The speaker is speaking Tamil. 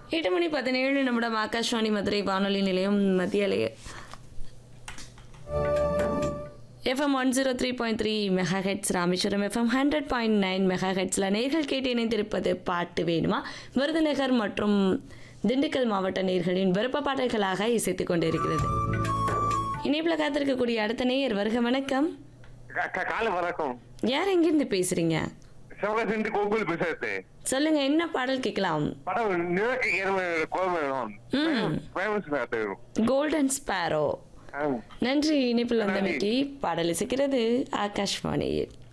எட்டு மணி பதினேழு நிமிடம் ஆகாஷ்வாணி மதுரை வானொலி நிலையம் மத்திய அலை FM one zero three point three megahertz Rameswaram FM hundred point nine மெகா ஹெட்ஸில் நேர்கள் கேட்டு இணைந்திருப்பது பாட்டு வேணுமா விருதுநகர் மற்றும் திண்டுக்கல் மாவட்ட நேர்களின் விருப்ப பாடல்களாக இசைத்துக் கொண்டிருக்கிறது இணைப்பில் காத்திருக்கக்கூடிய அடுத்த நேயர் வருக வணக்கம் கா- கா- காலை வணக்கம் யார் எங்கிருந்து பேசுறீங்க சிவகாசி கோகுல் பேசுறது சொல்லுங்க என்ன பாடல் கேட்கலாம் படம் நிலக்கு கோபம் வேணும் ம். ஃபேமஸ் வேணும் கோல்டன் ஸ்பேரோ ஆ. நன்றி இணைப்பில் வந்தமைக்கு பாடல் இசைக்கிறது ஆகாஷ்வாணியில்